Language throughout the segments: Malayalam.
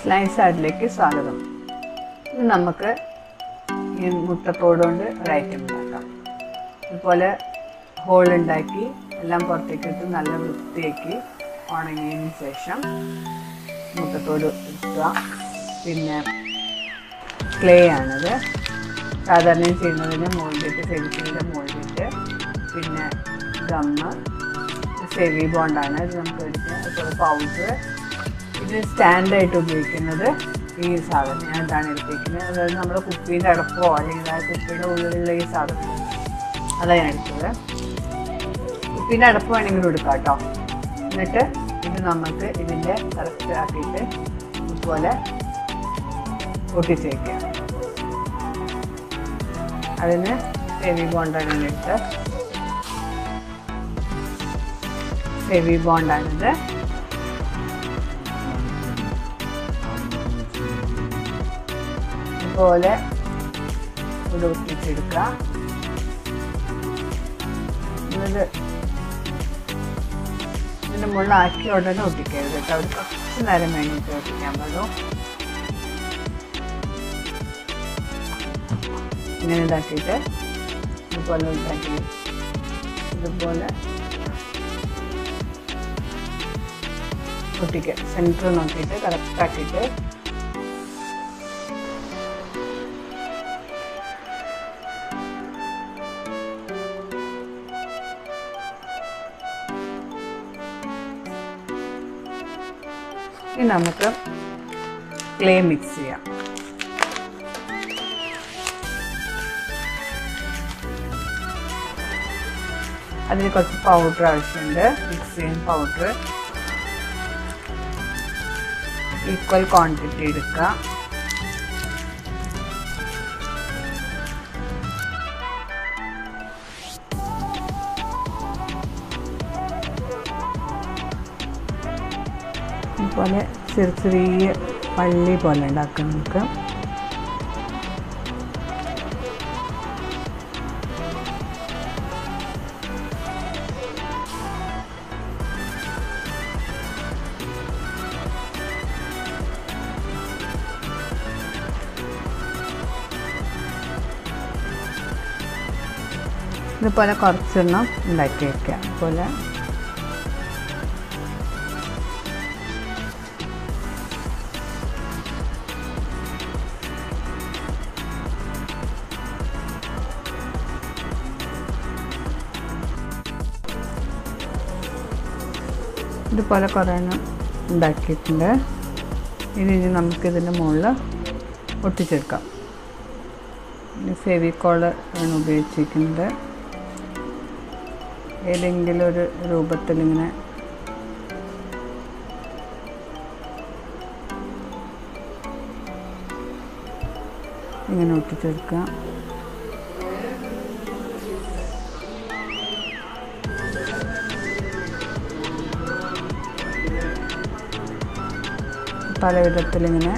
ലൈൻസ് ആർട്ടിലേക്ക് സ്വാഗതം ഇന്ന് നമുക്ക് ഈ മുട്ടത്തോട് കൊണ്ട് ഒരു ഐറ്റം ഉണ്ടാക്കാം ഇതുപോലെ ഹോൾ ഉണ്ടാക്കി എല്ലാം പുറത്തേക്ക് ഇട്ട് നല്ല വൃത്തിയാക്കി ഉണങ്ങിയതിന് ശേഷം മുട്ടത്തോട് എടുക്കുക പിന്നെ ക്ലേ ആണത് സാധാരണ ചെയ്യുന്നതിന് മോൾഡിട്ട് ഫെവിക്കിൻ്റെ മോൾഡിട്ട് പിന്നെ ഗമ്മ് സെവി ബോണ്ടാണ് ഇത് നമുക്ക് എടുക്കുക അതുപോലെ പൗഡർ ഇത് സ്റ്റാൻഡായിട്ട് ഉപയോഗിക്കുന്നത് ഈ സാധനം ഞാൻ ഇതാണ് എടുത്തിരിക്കുന്നത് അതായത് നമ്മുടെ കുപ്പീൻ്റെ അടപ്പോ അല്ലെങ്കിൽ ആ കുപ്പിയുടെ ഉള്ളിലുള്ള ഈ സാധനം അതാണ് ഞാൻ എടുത്തത് കുപ്പീൻ്റെ അടപ്പ് വേണമെങ്കിലും എടുക്കാം കേട്ടോ എന്നിട്ട് ഇത് നമുക്ക് ഇതിൻ്റെ കറക്റ്റ് ആക്കിയിട്ട് ഇതുപോലെ ഒട്ടിച്ച് വയ്ക്കാം അതിന് ഹെവി ബോണ്ടാണ് എടുത്ത് ഹെവി ബോണ്ടാണിത് ഇതുപോലെ ഇത് ഒട്ടിച്ചെടുക്കുക എന്നിട്ട് ഇതിൻ്റെ മുകളിലാക്കി ഉടനെ ഒട്ടിക്കരുത് കേട്ടോ ഒരു കുറച്ച് നേരം കഴിഞ്ഞിട്ട് ഒട്ടിക്കാൻ പാടുള്ളൂ ഇങ്ങനെ ഇതാക്കിയിട്ട് ഇതുപോലെ ഇതാക്കി ഇതുപോലെ ഒട്ടിക്കുക സെൻറ്റർ നോക്കിയിട്ട് കറക്റ്റാക്കിയിട്ട് ഇനി നമുക്ക് ക്ലേ മിക്സ് ചെയ്യാം അതിന് കുറച്ച് പൗഡർ ആവശ്യമുണ്ട് മിക്സ് ചെയ്യാൻ പൗഡർ ഈക്വൽ ക്വാണ്ടിറ്റി എടുക്കുക ഇതുപോലെ ചെറിയ ചെറിയ പള്ളി പോലെ ഉണ്ടാക്കാം നമുക്ക് ഇതുപോലെ കുറച്ചെണ്ണം ഉണ്ടാക്കി വയ്ക്കുക അതുപോലെ ഇതുപോലെ കുറേ എണ്ണം ഉണ്ടാക്കിയിട്ടുണ്ട് ഇനി ഇനി നമുക്കിതിൻ്റെ മുകളിൽ ഒട്ടിച്ചെടുക്കാം ഇനി ഫെവിക്കോള് ആണ് ഉപയോഗിച്ചിരിക്കുന്നത് ഏതെങ്കിലും ഒരു രൂപത്തിൽ ഇങ്ങനെ ഇങ്ങനെ ഒട്ടിച്ചെടുക്കുക പല വിധത്തിലിങ്ങനെ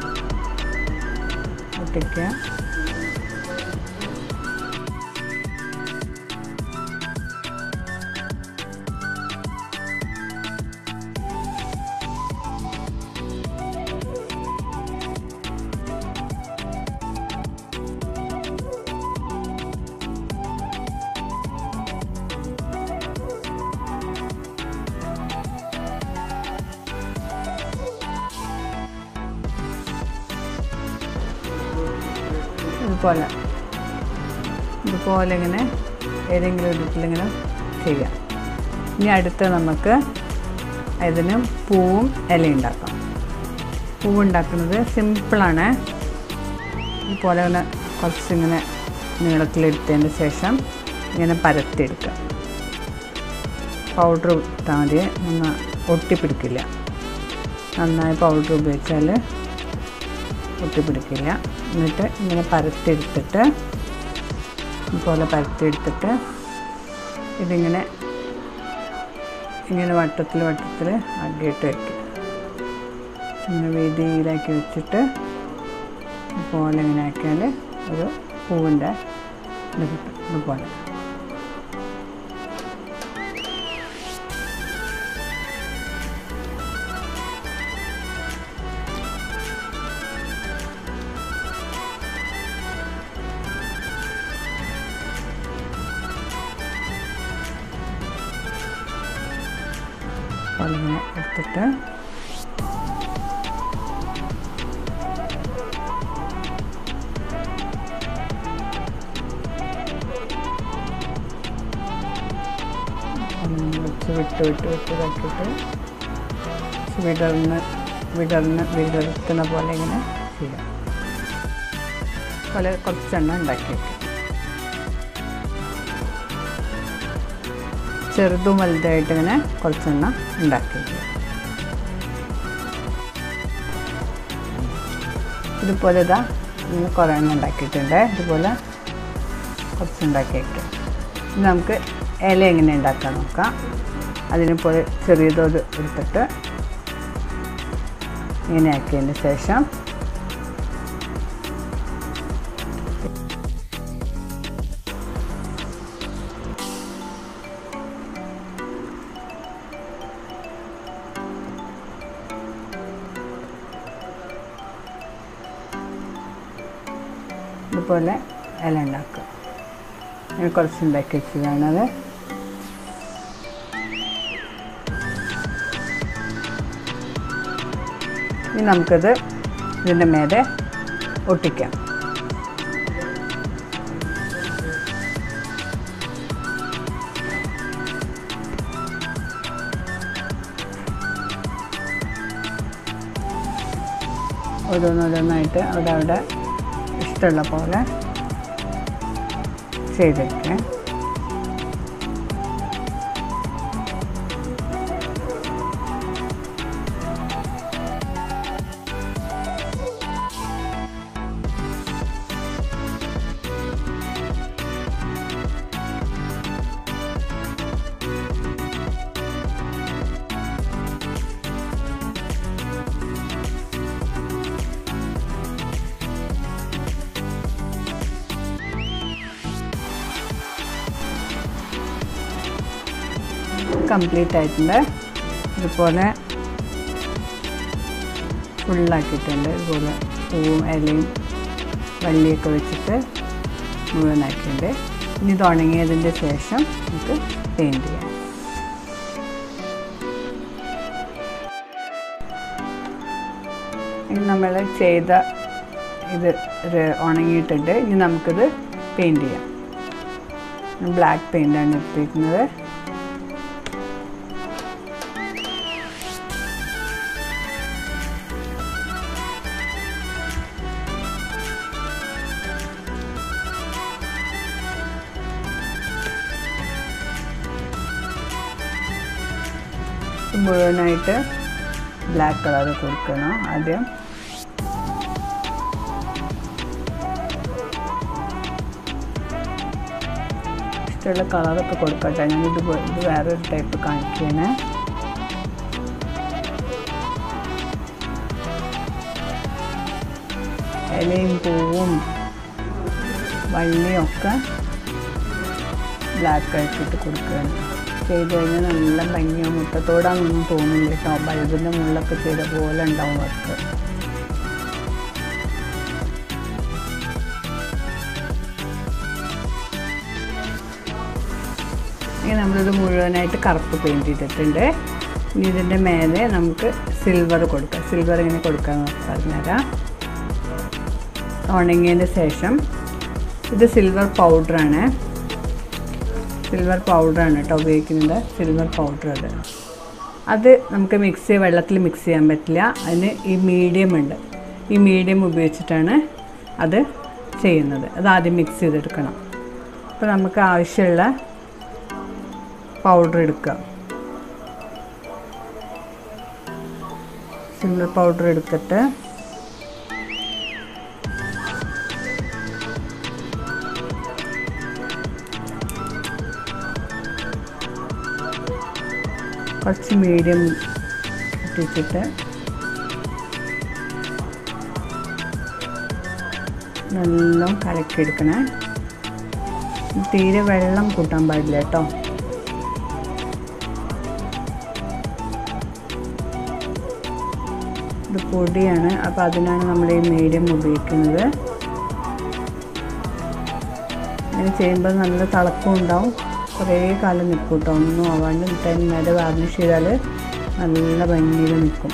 ഒട്ടിക്കുക ഇതുപോലെ ഇതുപോലെ ഇങ്ങനെ ഏതെങ്കിലും ഒരു ഇതിലിങ്ങനെ ചെയ്യാം ഇനി അടുത്ത് നമുക്ക് ഇതിന് പൂവും ഇല ഉണ്ടാക്കാം പൂവ് ഉണ്ടാക്കുന്നത് സിമ്പിളാണ് ഇതുപോലെ ഇങ്ങനെ കുറച്ചിങ്ങനെ നീളത്തിലെടുത്തതിന് ശേഷം ഇങ്ങനെ പരത്തിയെടുക്കുക പൗഡർ ഇട്ടാൽ മതി ഒന്ന് ഒട്ടിപ്പിടിക്കില്ല നന്നായി പൗഡർ ഉപയോഗിച്ചാൽ ഒട്ടിപ്പിടിക്കില്ല എന്നിട്ട് ഇങ്ങനെ പരത്തിയെടുത്തിട്ട് ഇതുപോലെ പരത്തിയെടുത്തിട്ട് ഇതിങ്ങനെ ഇങ്ങനെ വട്ടത്തിൽ വട്ടത്തിൽ ആക്കിയിട്ട് വയ്ക്കുക ഇങ്ങനെ വീതിയിലാക്കി വെച്ചിട്ട് ഇതുപോലെ ഇങ്ങനെ ആക്കിയാൽ ഒരു പൂവിൻ്റെ ഇത് കിട്ടും ഇതുപോലെ പോലെ ഇങ്ങനെ എടുത്തിട്ട് ഒന്ന് വെച്ച് വിട്ട് വിട്ട് വിട്ട് ഇതാക്കിയിട്ട് വിടർന്ന് വിടർന്ന് വിടർത്തുന്ന പോലെ ഇങ്ങനെ ചെയ്യാം പോലെ കുറച്ചെണ്ണം ഉണ്ടാക്കി വയ്ക്കാം ചെറുതും വലുതായിട്ട് ഇങ്ങനെ കുറച്ചെണ്ണം ഉണ്ടാക്കി വയ്ക്കുക ഇതുപോലെ ഇതാ ഇങ്ങനെ കുറേ എണ്ണം ഉണ്ടാക്കിയിട്ടുണ്ട് ഇതുപോലെ കുറച്ചുണ്ടാക്കി വയ്ക്കാം ഇനി നമുക്ക് ഇല എങ്ങനെ ഉണ്ടാക്കാൻ നോക്കാം അതിനെ പോലെ ചെറിയതോത് എടുത്തിട്ട് ഇങ്ങനെ ആക്കിയതിന് ശേഷം ഇതുപോലെ ഇല ഉണ്ടാക്കുക അങ്ങനെ കുറച്ച് ഉണ്ടാക്കി വെച്ചതാണത് ഇനി നമുക്കത് ഇതിൻ്റെ മേലെ ഒട്ടിക്കാം ഓരോന്നോരോന്നായിട്ട് അവിടെ അവിടെ ഇഷ്ടമുള്ള പോലെ ചെയ്തെടുക്കാം കംപ്ലീറ്റ് ആയിട്ടുണ്ട് ഇതുപോലെ ഫുള്ളാക്കിയിട്ടുണ്ട് ഇതുപോലെ പൂവും ഇലയും വള്ളിയൊക്കെ വെച്ചിട്ട് മുഴുവനാക്കിയിട്ടുണ്ട് ഇനി ഇത് ഉണങ്ങിയതിൻ്റെ ശേഷം നമുക്ക് പെയിൻറ്റ് ചെയ്യാം ഇനി നമ്മൾ ചെയ്ത ഇത് ര- ഉണങ്ങിയിട്ടുണ്ട് ഇനി നമുക്കിത് പെയിൻറ്റ് ചെയ്യാം ബ്ലാക്ക് പെയിൻ്റാണ് എടുത്തിരിക്കുന്നത് മുഴുവനായിട്ട് ബ്ലാക്ക് കളർ കൊടുക്കണം ആദ്യം ഇഷ്ടമുള്ള കളറൊക്കെ കൊടുക്കട്ടെ ഞാൻ ഇത് പോ- ഇത് വേറൊരു ടൈപ്പ് കാണിക്കണേ ഇലയും പൂവും വള്ളിയും ഒക്കെ ബ്ലാക്ക് ആക്കിയിട്ട് കൊടുക്കുകയാണ് ചെയ്ത് കഴിഞ്ഞാൽ നല്ല ഭംഗിയോ മുട്ടത്തോടാണെന്നൊന്നും തോന്നില്ല കേട്ടോ ബൾബിൻ്റെ മുള്ളൊക്കെ ചെയ്ത പോലെ ഉണ്ടാവും വർക്ക് ഇനി നമ്മളിത് മുഴുവനായിട്ട് കറുപ്പ് പെയിൻറ് ചെയ്തിട്ടുണ്ട് ഇനി ഇതിൻ്റെ മേലെ നമുക്ക് സിൽവർ കൊടുക്കാം സിൽവർ ഇങ്ങനെ കൊടുക്കാൻ പറഞ്ഞുതരാം ഉണങ്ങിയതിന് ശേഷം ഇത് സിൽവർ പൗഡറാണ് സിൽവർ പൗഡറാണ് കേട്ടോ ഉപയോഗിക്കുന്നത് സിൽവർ പൗഡർ അത് അത് നമുക്ക് മിക്സ് വെള്ളത്തിൽ മിക്സ് ചെയ്യാൻ പറ്റില്ല അതിന് ഈ മീഡിയം ഉണ്ട് ഈ മീഡിയം ഉപയോഗിച്ചിട്ടാണ് അത് ചെയ്യുന്നത് അത് ആദ്യം മിക്സ് ചെയ്തെടുക്കണം അപ്പോൾ നമുക്ക് ആവശ്യമുള്ള പൗഡർ എടുക്കുക സിൽവർ പൗഡർ എടുത്തിട്ട് കുറച്ച് മീഡിയം ഇട്ടിച്ചിട്ട് നല്ലോണം കലക്കിയെടുക്കണേ തീരെ വെള്ളം കൂട്ടാൻ പാടില്ല കേട്ടോ ഇത് പൊടിയാണ് അപ്പോൾ അതിനാണ് നമ്മൾ ഈ മീഡിയം ഉപയോഗിക്കുന്നത് ഇങ്ങനെ ചെയ്യുമ്പോൾ നല്ല തിളക്കം ഉണ്ടാവും കുറേ കാലം നിൽക്കും കേട്ടോ ഒന്നും ആവാണ്ട് ടൈം നേരെ വാർണിഷ് ചെയ്താൽ നല്ല ഭംഗിയിൽ നിൽക്കും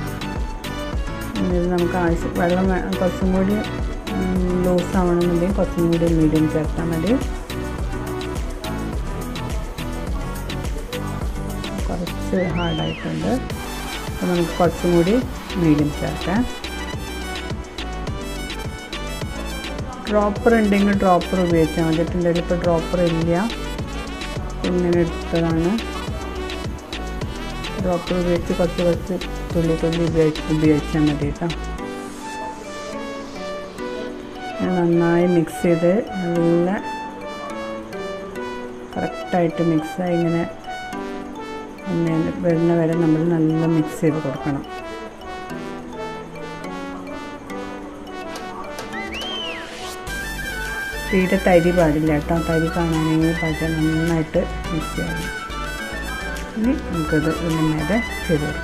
ഇത് നമുക്ക് ആവശ്യം വെള്ളം വേ- കുറച്ചും കൂടി ലൂസ് ആവണമെന്നുണ്ടെങ്കിൽ കുറച്ചും കൂടി മീഡിയം ചേർത്താൽ മതി കുറച്ച് ഹാർഡായിട്ടുണ്ട് അപ്പോൾ നമുക്ക് കുറച്ചും കൂടി മീഡിയം ചേർക്കാം ഡ്രോപ്പർ ഉണ്ടെങ്കിൽ ഡ്രോപ്പർ ഉപയോഗിച്ചാൽ മതി എൻ്റെ കയ്യിൽ ഇപ്പോൾ ഡ്രോപ്പർ ഇല്ല ഇങ്ങനെ എടുത്തതാണ് ഡ്രോപ്പർ ഉപയോഗിച്ച് കുറച്ച് കുറച്ച് തുള്ളി തുള്ളി ഉപയോഗിച്ച് ഉപയോഗിച്ചാൽ മതി കേട്ടോ ഇത് നന്നായി മിക്സ് ചെയ്ത് നല്ല കറക്റ്റായിട്ട് മിക്സായി ഇങ്ങനെ ഒന്ന് വരുന്ന വരെ നമ്മൾ നല്ല മിക്സ് ചെയ്ത് കൊടുക്കണം തീരെ തരി പാടില്ല കേട്ടോ തരി കാണാനെങ്കിൽ പാടില്ല നന്നായിട്ട് മിക്സ് ചെയ്യണം ഇനി നമുക്കിത് ഇതിൻ്റെ മേലെ ചെയ്ത് കൊടുക്കാം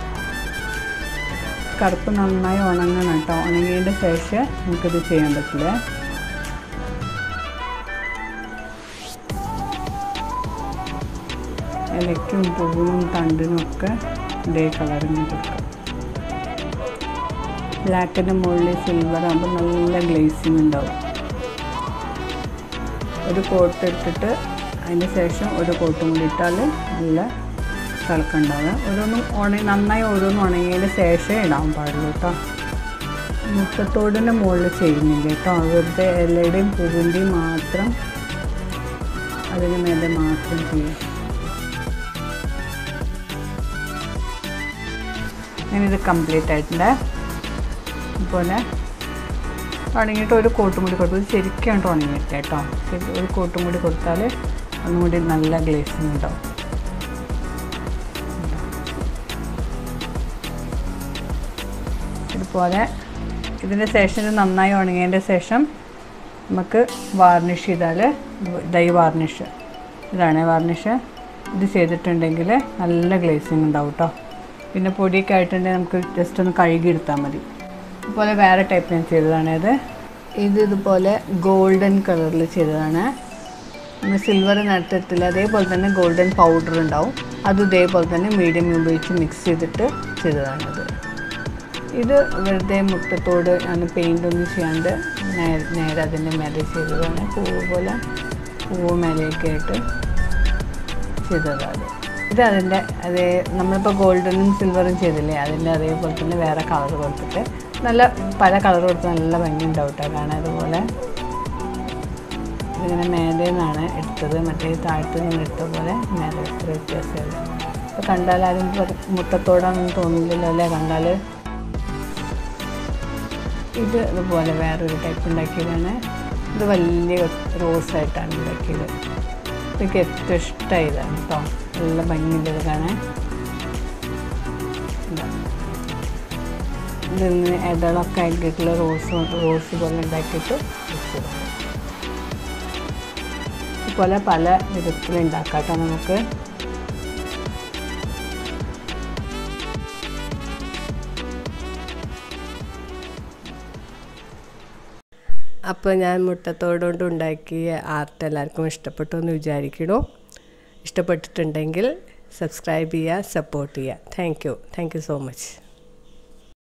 കറുപ്പ് നന്നായി ഉണങ്ങണം കേട്ടോ ഉണങ്ങിയതിൻ്റെ ശേഷം നമുക്കിത് ചെയ്യാൻ പറ്റില്ല ഇലയ്ക്കും പൂവിനും തണ്ടിനും ഒക്കെ ഇതേ കളറിന് കൊടുക്കാം ബ്ലാക്കിൻ്റെ മുകളിൽ സിൽവർ ആകുമ്പോൾ നല്ല ഗ്ലേസിങ് ഉണ്ടാവും ഒരു കോട്ട് ഇട്ടിട്ട് അതിന് ശേഷം ഒരു കോട്ടും കൂടി ഇട്ടാൽ നല്ല തിളക്കുണ്ടാവുക ഓരോന്നും ഉണ നന്നായി ഓരോന്നും ഉണങ്ങിയതിന് ശേഷമേ ഇടാൻ പാടുള്ളൂ കേട്ടോ മുട്ടത്തോടിൻ്റെ മുകളിൽ ചെയ്യുന്നില്ല കേട്ടോ വെറുതെ ഇലയുടെയും പൂവിൻ്റെയും മാത്രം അതിന് മേലെ മാത്രം ചെയ്യും ഞാനിത് കംപ്ലീറ്റ് ആയിട്ടുണ്ട് അതുപോലെ ഉണങ്ങിയിട്ട് ഒരു കോട്ടും കൂടി കൊടുത്തു ഇത് ശരിക്കും ഉണങ്ങിയിട്ട് കേട്ടോ ശരി ഒരു കോട്ടും കൂടി കൊടുത്താൽ ഒന്നും കൂടി നല്ല ഗ്ലേസിങ് ഉണ്ടാവും ഇതുപോലെ ഇതിൻ്റെ ശേഷം ഇത് നന്നായി ഉണങ്ങിയതിൻ്റെ ശേഷം നമുക്ക് വാർണിഷ് ചെയ്താൽ ഡൈ വാർണിഷ് ഇതാണ് വാർണിഷ് ഇത് ചെയ്തിട്ടുണ്ടെങ്കിൽ നല്ല ഗ്ലേസിങ് ഉണ്ടാവും കേട്ടോ പിന്നെ പൊടിയൊക്കെ ആയിട്ടുണ്ടെങ്കിൽ നമുക്ക് ജസ്റ്റ് ഒന്ന് കഴുകിയെടുത്താൽ മതി അതുപോലെ വേറെ ടൈപ്പ് ഞാൻ ചെയ്തതാണിത് ഇത് ഇതുപോലെ ഗോൾഡൻ കളറിൽ ചെയ്തതാണ് നമ്മൾ സിൽവർ നടത്തത്തില്ല അതേപോലെ തന്നെ ഗോൾഡൻ പൗഡർ ഉണ്ടാവും അത് ഇതേപോലെ തന്നെ മീഡിയം ഉപയോഗിച്ച് മിക്സ് ചെയ്തിട്ട് ചെയ്തതാണിത് ഇത് വെറുതെ മുട്ടത്തോട് ഞാൻ പെയിൻ്റ് ഒന്നും ചെയ്യാണ്ട് നേരെ നേരെ അതിൻ്റെ മേലെ ചെയ്തതാണ് പൂവ് പോലെ പൂവ് മേലെയൊക്കെ ആയിട്ട് ചെയ്തതാണ് ഇത് അതിൻ്റെ അതേ നമ്മളിപ്പോൾ ഗോൾഡനും സിൽവറും ചെയ്തില്ലേ അതിൻ്റെ അതേപോലെ തന്നെ വേറെ കളർ കൊടുത്തിട്ട് നല്ല പല കളർ കൊടുത്ത് നല്ല ഭംഗി ഉണ്ടാവും കേട്ടോ കാണാൻ അതുപോലെ ഇതിങ്ങനെ മേലെ നിന്നാണ് എടുത്തത് മറ്റേ താഴത്ത് നിന്ന് എടുത്ത പോലെ മേലെ എടുത്ത വ്യത്യാസമില്ല ഇപ്പോൾ കണ്ടാൽ ആരും പറ- മുട്ടത്തോടാണെന്ന് തോന്നില്ലല്ലോ അല്ലേ കണ്ടാൽ ഇത് ഇതുപോലെ വേറൊരു ടൈപ്പ് ഉണ്ടാക്കിയതാണ് ഇത് വലിയ റോസായിട്ടാണ് ഉണ്ടാക്കിയത് എനിക്ക് ഏറ്റവും ഇഷ്ടമായതാണ് കേട്ടോ നല്ല ഭംഗിയുള്ളത് കാണാൻ ഇതാ. ഇതിൽ നിന്ന് ഇതളൊക്കെ ആക്കിയിട്ടുള്ള റോസ് റോസ് പോലെ ഉണ്ടാക്കിയിട്ട് വെച്ചതാണ് ഇതുപോലെ പല വിധത്തിൽ ഉണ്ടാക്കാം കേട്ടോ നമുക്ക് അപ്പോൾ ഞാൻ മുട്ടത്തോടുകൊണ്ട് ഉണ്ടാക്കിയ ആർട്ട് എല്ലാവർക്കും ഇഷ്ടപ്പെട്ടു എന്ന് വിചാരിക്കണു ഇഷ്ടപ്പെട്ടിട്ടുണ്ടെങ്കിൽ സബ്സ്ക്രൈബ് ചെയ്യുക സപ്പോർട്ട് ചെയ്യുക thank you thank you so much